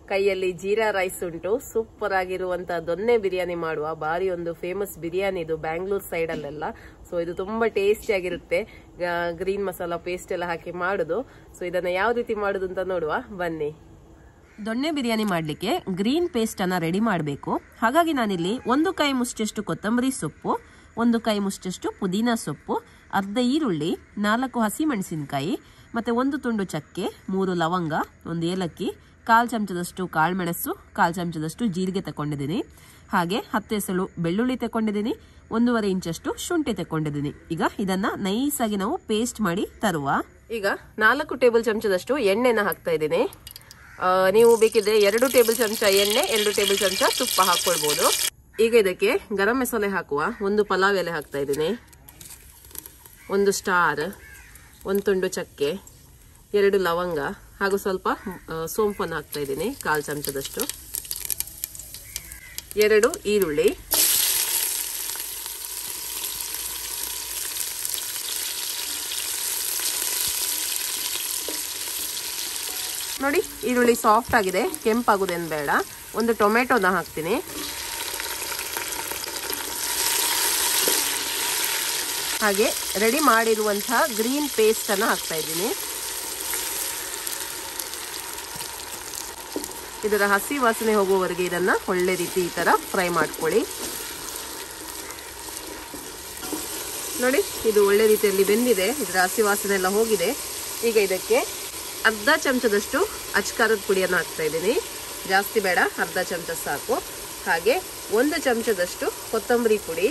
ಕೈಯಲ್ಲಿ ಜೀರಾ ರೈಸ್ ಉಂಟು ಸೂಪರ್ ಆಗಿರುವಂತ ದೊನ್ನೆ ಬಿರಿಯಾನಿ ಮಾಡುವ ಬಾರಿ ಒಂದು ಫೇಮಸ್ ಬಿರಿಯಾನಿ ಇದು ಬ್ಯಾಂಗ್ಳೂರ್ ಸೈಡ್ ಅಲ್ಲೆಲ್ಲ ಸೊ ಇದು ತುಂಬಾ ಟೇಸ್ಟಿ ಆಗಿರುತ್ತೆ ಗ್ರೀನ್ ಮಸಾಲಾ ಪೇಸ್ಟ್ ಎಲ್ಲ ಹಾಕಿ ಮಾಡುದು ಸೊ ಇದನ್ನ ಯಾವ ರೀತಿ ಮಾಡುದು ಅಂತ ನೋಡುವ ಬನ್ನಿ ದೊಣ್ಣೆ ಬಿರಿಯಾನಿ ಮಾಡಲಿಕ್ಕೆ ಗ್ರೀನ್ ಪೇಸ್ಟ್ ಅನ್ನ ರೆಡಿ ಮಾಡಬೇಕು ಹಾಗಾಗಿ ನಾನಿಲ್ಲಿ ಒಂದು ಕೈ ಮುಷ್ಟಷ್ಟು ಕೊತ್ತಂಬರಿ ಸೊಪ್ಪು ಒಂದು ಕೈ ಮುಷ್ಟಷ್ಟು ಪುದೀನ ಸೊಪ್ಪು ಅರ್ಧ ಈರುಳ್ಳಿ ನಾಲ್ಕು ಹಸಿಮೆಣಸಿನಕಾಯಿ ಮತ್ತೆ ಒಂದು ತುಂಡು ಚಕ್ಕೆ ಮೂರು ಲವಂಗ ಒಂದು ಏಲಕ್ಕಿ ಕಾಲು ಚಮಚದಷ್ಟು ಕಾಳುಮೆಣಸು ಕಾಲು ಚಮಚದಷ್ಟು ಜೀರಿಗೆ ತಗೊಂಡಿದ್ದೀನಿ ಹಾಗೆ ಹತ್ತು ಎಸಳು ಬೆಳ್ಳುಳ್ಳಿ ತಗೊಂಡಿದ್ದೀನಿ ಒಂದೂವರೆ ಇಂಚಷ್ಟು ಶುಂಠಿ ತಗೊಂಡಿದ್ದೀನಿ ಈಗ ಇದನ್ನ ನೈಸಾಗಿ ನಾವು ಪೇಸ್ಟ್ ಮಾಡಿ ತರುವ ಈಗ ನಾಲ್ಕು ಟೇಬಲ್ ಚಮಚದಷ್ಟು ಎಣ್ಣೆನ ಹಾಕ್ತಾ ಇದ್ದೀನಿ ಆ, ನೀವು ಬೇಕಿದ್ರೆ ಎರಡು ಟೇಬಲ್ ಚಮಚ ಎಣ್ಣೆ ಎರಡು ಟೇಬಲ್ ಚಮಚ ತುಪ್ಪ ಹಾಕೊಳ್ಬಹುದು ಈಗ ಇದಕ್ಕೆ ಗರಂ ಮಸಾಲೆ ಹಾಕುವ ಒಂದು ಪಲಾವ್ ಎಲೆ ಹಾಕ್ತಾ ಇದ್ದೀನಿ ಒಂದು ಸ್ಟಾರ್ ಒಂದು ತುಂಡು ಚಕ್ಕೆ ಎರಡು ಲವಂಗ ಹಾಗೂ ಸ್ವಲ್ಪ ಆ, ಸೋಂಪನ್ನು ಹಾಕ್ತಾ ಇದ್ದೀನಿ ಕಾಲು ಚಮಚದಷ್ಟು ಎರಡು ಈರುಳ್ಳಿ ನೋಡಿ ಈರುಳ್ಳಿ ಸಾಫ್ಟ್ ಆಗಿದೆ ಕೆಂಪಾಗುದೇನು ಬೇಡ ಒಂದು ಟೊಮೆಟೊನ ಹಾಕ್ತೀನಿ ಹಾಗೆ ರೆಡಿ ಮಾಡಿರುವಂತಹ ಗ್ರೀನ್ ಪೇಸ್ಟ್ ಅನ್ನ ಹಾಕ್ತಾ ಇದ್ದೀನಿ ಇದರ ಹಸಿ ವಾಸನೆ ಹೋಗುವವರೆಗೆ ಇದನ್ನ ಒಳ್ಳೆ ರೀತಿ ಈ ತರ ಫ್ರೈ ಮಾಡ್ಕೊಳ್ಳಿ ನೋಡಿ ಇದು ಒಳ್ಳೆ ರೀತಿಯಲ್ಲಿ ಬೆಂದಿದೆ ಇದರ ಹಸಿ ವಾಸನೆ ಎಲ್ಲ ಹೋಗಿದೆ ಈಗ ಇದಕ್ಕೆ ಅರ್ಧ ಚಮಚದಷ್ಟು ಅಚ್ಕಾರದ ಪುಡಿಯನ್ನು ಹಾಕ್ತಾ ಇದ್ದೀನಿ ಜಾಸ್ತಿ ಬೇಡ ಅರ್ಧ ಚಮಚ ಸಾಕು ಹಾಗೆ ಒಂದು ಚಮಚದಷ್ಟು ಕೊತ್ತಂಬರಿ ಪುಡಿ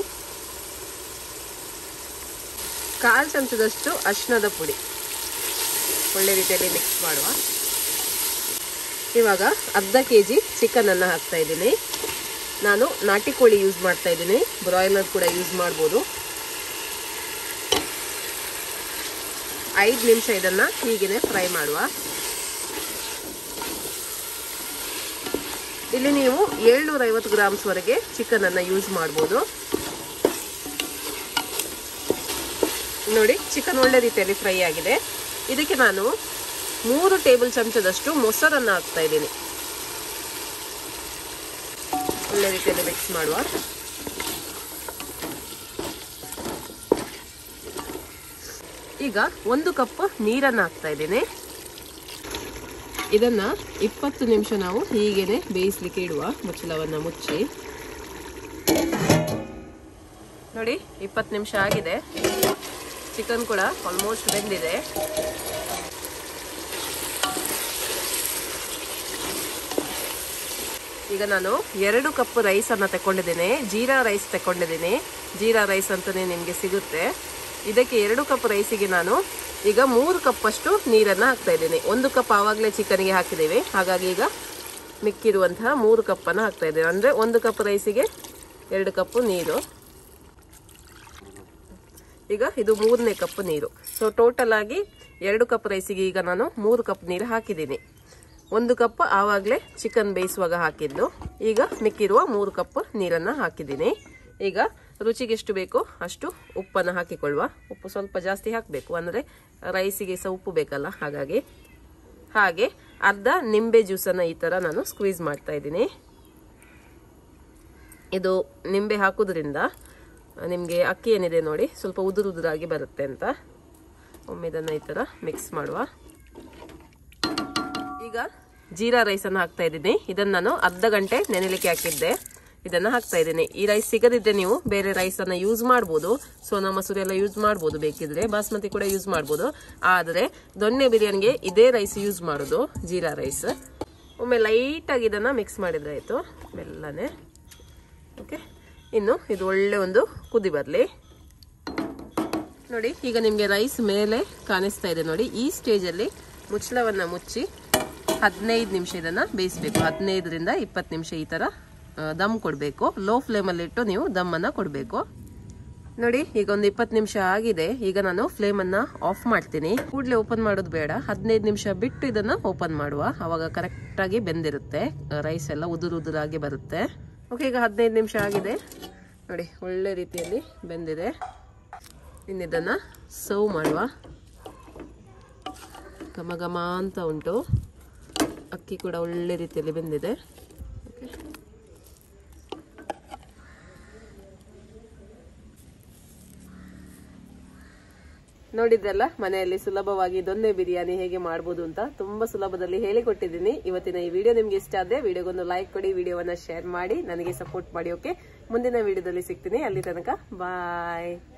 ಕಾಲು ಚಮಚದಷ್ಟು ಅರಿಶಿಣದ ಪುಡಿ ಒಳ್ಳೆ ರೀತಿಯಲ್ಲಿ ಮಿಕ್ಸ್ ಮಾಡುವ ಇವಾಗ ಅರ್ಧ ಕೆ ಜಿ ಚಿಕನನ್ನು ಹಾಕ್ತಾ ಇದ್ದೀನಿ ನಾನು ನಾಟಿ ಕೋಳಿ ಯೂಸ್ ಮಾಡ್ತಾ ಇದ್ದೀನಿ ಬ್ರಾಯ್ಲರ್ ಕೂಡ ಯೂಸ್ ಮಾಡ್ಬೋದು ಐದು ನಿಮಿಷ ಇದನ್ನ ಹೀಗೇನೆ ಫ್ರೈ ಮಾಡುವ ಇಲ್ಲಿ ನೀವು ಏಳ್ನೂರ ಐವತ್ತು ಗ್ರಾಮ್ಸ್ ವರೆಗೆ ಚಿಕನ್ ಅನ್ನ ಯೂಸ್ ಮಾಡ್ಬೋದು ನೋಡಿ ಚಿಕನ್ ಒಳ್ಳೆ ರೀತಿಯಲ್ಲಿ ಫ್ರೈ ಆಗಿದೆ ಇದಕ್ಕೆ ನಾನು ಮೂರು ಟೇಬಲ್ ಚಮಚದಷ್ಟು ಮೊಸರನ್ನ ಹಾಕ್ತಾ ಇದ್ದೀನಿ ಒಳ್ಳೆ ರೀತಿಯಲ್ಲಿ ಮಿಕ್ಸ್ ಮಾಡುವ ಈಗ ಒಂದು ಕಪ್ ನೀರನ್ನು ಹಾಕ್ತಾ ಇದ್ದೇನೆ ಇದನ್ನ ಇಪ್ಪತ್ತು ನಿಮಿಷ ನಾವು ಹೀಗೇನೆ ಬೇಯಿಸ್ಲಿಕ್ಕೆ ಇಡುವ ಮುಚ್ಚಳವನ್ನ ಮುಚ್ಚಿ ನೋಡಿ ಇಪ್ಪತ್ತು ನಿಮಿಷ ಆಗಿದೆ ಚಿಕನ್ ಕೂಡ ಆಲ್ಮೋಸ್ಟ್ ಬೆಂದಿದೆ ಈಗ ನಾನು ಎರಡು ಕಪ್ ರೈಸ್ ಅನ್ನ ತಕೊಂಡಿದ್ದೇನೆ ಜೀರಾ ರೈಸ್ ತಕೊಂಡಿದ್ದೀನಿ ಜೀರಾ ರೈಸ್ ಅಂತಾನೆ ನಿಮಗೆ ಸಿಗುತ್ತೆ ಇದಕ್ಕೆ ಎರಡು ಕಪ್ ರೈಸಿಗೆ ನಾನು ಈಗ ಮೂರು ಕಪ್ ಅಷ್ಟು ನೀರನ್ನ ಹಾಕ್ತಾ ಇದ್ದೀನಿ ಒಂದು ಕಪ್ ಆವಾಗಲೇ ಚಿಕನ್ಗೆ ಹಾಕಿದ್ದೇವೆ ಹಾಗಾಗಿ ಈಗ ಮಿಕ್ಕಿರುವಂತಹ ಮೂರು ಕಪ್ಪನ್ನು ಹಾಕ್ತಾ ಇದ್ದೇವೆ ಅಂದರೆ ಒಂದು ಕಪ್ ರೈಸಿಗೆ ಎರಡು ಕಪ್ ನೀರು ಈಗ ಇದು ಮೂರನೇ ಕಪ್ ನೀರು ಸೊ ಟೋಟಲ್ ಆಗಿ ಎರಡು ಕಪ್ ರೈಸಿಗೆ ಈಗ ನಾನು ಮೂರು ಕಪ್ ನೀರು ಹಾಕಿದ್ದೀನಿ ಒಂದು ಕಪ್ ಆವಾಗಲೇ ಚಿಕನ್ ಬೇಯಿಸುವಾಗ ಹಾಕಿದ್ದು ಈಗ ಮಿಕ್ಕಿರುವ ಮೂರು ಕಪ್ ನೀರನ್ನು ಹಾಕಿದ್ದೀನಿ ಈಗ ರುಚಿಗೆ ಎಷ್ಟು ಬೇಕೋ ಅಷ್ಟು ಉಪ್ಪನ್ನು ಹಾಕಿಕೊಳ್ಳುವ ಉಪ್ಪು ಸ್ವಲ್ಪ ಜಾಸ್ತಿ ಹಾಕಬೇಕು ಅಂದರೆ ರೈಸಿಗೆ ಸಹ ಉಪ್ಪು ಬೇಕಲ್ಲ ಹಾಗಾಗಿ ಹಾಗೆ ಅರ್ಧ ನಿಂಬೆ ಜ್ಯೂಸನ್ನು ಈ ಥರ ನಾನು ಸ್ಕ್ವೀಸ್ ಮಾಡ್ತಾ ಇದ್ದೀನಿ ಇದು ನಿಂಬೆ ಹಾಕೋದ್ರಿಂದ ನಿಮಗೆ ಅಕ್ಕಿ ಏನಿದೆ ನೋಡಿ ಸ್ವಲ್ಪ ಉದುರು ಉದುರಾಗಿ ಬರುತ್ತೆ ಅಂತ ಒಮ್ಮೆ ಇದನ್ನು ಈ ಥರ ಮಿಕ್ಸ್ ಮಾಡುವ ಈಗ ಜೀರಾ ರೈಸನ್ನು ಹಾಕ್ತಾ ಇದ್ದೀನಿ ಇದನ್ನು ನಾನು ಅರ್ಧ ಗಂಟೆ ನೆನೆಲಿಕ್ಕೆ ಹಾಕಿದ್ದೆ ಇದನ್ನು ಹಾಕ್ತಾ ಇದ್ದೀನಿ ಈ ರೈಸ್ ಸಿಗದಿದ್ದರೆ ನೀವು ಬೇರೆ ರೈಸನ್ನು ಯೂಸ್ ಮಾಡ್ಬೋದು ಸೋನಾ ಮಸೂರಿ ಎಲ್ಲ ಯೂಸ್ ಮಾಡ್ಬೋದು ಬೇಕಿದ್ರೆ ಬಾಸ್ಮತಿ ಕೂಡ ಯೂಸ್ ಮಾಡ್ಬೋದು ಆದರೆ ದೊಣ್ಣೆ ಬಿರಿಯಾನಿಗೆ ಇದೇ ರೈಸ್ ಯೂಸ್ ಮಾಡೋದು ಜೀರಾ ರೈಸ್ ಒಮ್ಮೆ ಲೈಟಾಗಿ ಇದನ್ನು ಮಿಕ್ಸ್ ಮಾಡಿದ್ರೆ ಆಯಿತು ಮೆಲ್ಲನೆ ಓಕೆ ಇನ್ನು ಇದು ಒಳ್ಳೆ ಒಂದು ಕುದಿ ಬರಲಿ ನೋಡಿ ಈಗ ನಿಮಗೆ ರೈಸ್ ಮೇಲೆ ಕಾಣಿಸ್ತಾ ಇದೆ ನೋಡಿ ಈ ಸ್ಟೇಜಲ್ಲಿ ಮುಚ್ಚಳವನ್ನು ಮುಚ್ಚಿ ಹದಿನೈದು ನಿಮಿಷ ಇದನ್ನು ಬೇಯಿಸಬೇಕು ಹದಿನೈದರಿಂದ ಇಪ್ಪತ್ತು ನಿಮಿಷ ಈ ಥರ ಆ, ದಮ್ ಕೊಡಬೇಕು ಲೋ ಫ್ಲೇಮಲ್ಲಿ ಇಟ್ಟು ನೀವು ದಮ್ಮನ್ನು ಕೊಡಬೇಕು ನೋಡಿ ಈಗ ಒಂದು ಇಪ್ಪತ್ತು ನಿಮಿಷ ಆಗಿದೆ ಈಗ ನಾನು ಫ್ಲೇಮನ್ನು ಆಫ್ ಮಾಡ್ತೀನಿ ಕೂಡಲೇ ಓಪನ್ ಮಾಡೋದು ಬೇಡ ಹದಿನೈದು ನಿಮಿಷ ಬಿಟ್ಟು ಇದನ್ನು ಓಪನ್ ಮಾಡುವ ಅವಾಗ ಕರೆಕ್ಟಾಗಿ ಬೆಂದಿರುತ್ತೆ ರೈಸ್ ಎಲ್ಲ ಉದುರು ಉದುರಾಗಿ ಬರುತ್ತೆ ಓಕೆ ಈಗ ಹದಿನೈದು ನಿಮಿಷ ಆಗಿದೆ ನೋಡಿ ಒಳ್ಳೆ ರೀತಿಯಲ್ಲಿ ಬೆಂದಿದೆ ಇನ್ನಿದನ್ನು ಸರ್ವ್ ಮಾಡುವ ಘಮ ಘಮ ಅಂತ ಉಂಟು ಅಕ್ಕಿ ಕೂಡ ಒಳ್ಳೆ ರೀತಿಯಲ್ಲಿ ಬೆಂದಿದೆ ನೋಡಿದ್ರಲ್ಲ ಮನೆಯಲ್ಲಿ ಸುಲಭವಾಗಿ ದೊನ್ನೆ ಬಿರಿಯಾನಿ ಹೇಗೆ ಮಾಡ್ಬೋದು ಅಂತ ತುಂಬಾ ಸುಲಭದಲ್ಲಿ ಹೇಳಿಕೊಟ್ಟಿದ್ದೀನಿ ಇವತ್ತಿನ ಈ ವಿಡಿಯೋ ನಿಮ್ಗೆ ಇಷ್ಟ ಆದ್ರೆ ವಿಡಿಯೋಗೊಂದು ಲೈಕ್ ಕೊಡಿ ವಿಡಿಯೋವನ್ನ ಶೇರ್ ಮಾಡಿ ನನಗೆ ಸಪೋರ್ಟ್ ಮಾಡಿ ಓಕೆ ಮುಂದಿನ ವಿಡಿಯೋದಲ್ಲಿ ಸಿಗ್ತೀನಿ ಅಲ್ಲಿ ತನಕ ಬಾಯ್